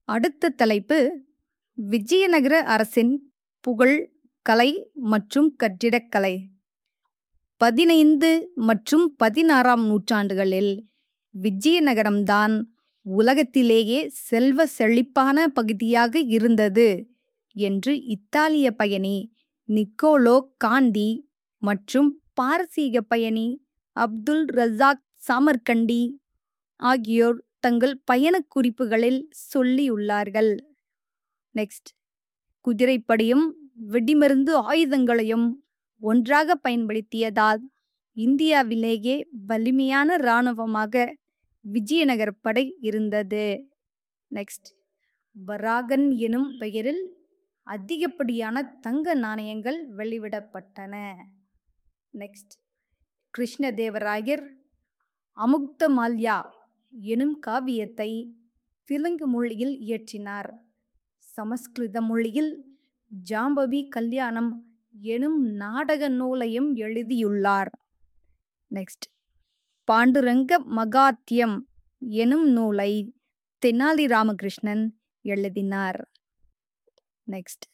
அடுத்த தலைப்பு விஜயநகர அரசின் புகழ் கலை மற்றும் கட்டிடக்கலை பதினைந்து மற்றும் பதினாறாம் நூற்றாண்டுகளில் விஜயநகரம்தான் உலகத்திலேயே செல்வ செழிப்பான பகுதியாக இருந்தது என்று இத்தாலிய பயணி நிக்கோலோ காண்டி மற்றும் பாரசீக பயணி அப்துல் ரஸாக் சாமர்கண்டி ஆகியோர் தங்கள் பயணக் குறிப்புகளில் சொல்லியுள்ளார்கள் நெக்ஸ்ட் குதிரைப்படையும் வெடிமருந்து ஆயுதங்களையும் ஒன்றாக பயன்படுத்தியதால் இந்தியாவிலேயே வலிமையான இராணுவமாக விஜயநகர படை இருந்தது நெக்ஸ்ட் வராகன் எனும் பெயரில் அதிகப்படியான தங்க நாணயங்கள் வெளிவிடப்பட்டன நெக்ஸ்ட் கிருஷ்ணதேவராயர் அமுக்தமால்யா எனும் காவியத்தை தெலுங்கு மொழியில் இயற்றினார் சமஸ்கிருத மொழியில் ஜாம்பவி கல்யாணம் எனும் நாடக நூலையும் எழுதியுள்ளார் நெக்ஸ்ட் பாண்டுரங்க மகாத்யம் எனும் நூலை தெனாலி ராமகிருஷ்ணன் எழுதினார் நெக்ஸ்ட்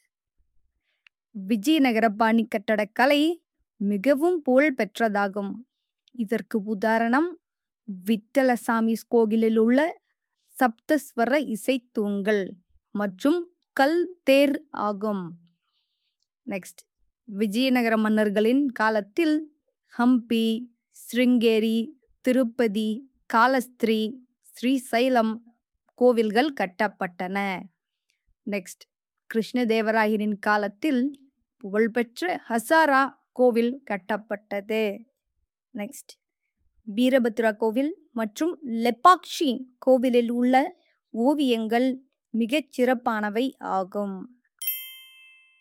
விஜயநகர பாணி கட்டடக்கலை மிகவும் புகழ் பெற்றதாகும் இதற்கு உதாரணம் விட்டலசாமி கோவிலில் உள்ள சப்தஸ்வர இசைத்தூண்கள் மற்றும் கல் தேர் ஆகும் நெக்ஸ்ட் விஜயநகர மன்னர்களின் காலத்தில் ஹம்பி ஸ்ருங்கேரி திருப்பதி காலஸ்திரி ஸ்ரீசைலம் கோவில்கள் கட்டப்பட்டன நெக்ஸ்ட் கிருஷ்ணதேவராயரின் காலத்தில் புகழ்பெற்ற ஹசாரா கோவில் கட்டப்பட்டது நெக்ஸ்ட் வீரபத்ரா கோவில் மற்றும் லெப்பாக்ஷி கோவிலில் உள்ள ஓவியங்கள் மிகச் சிறப்பானவை ஆகும்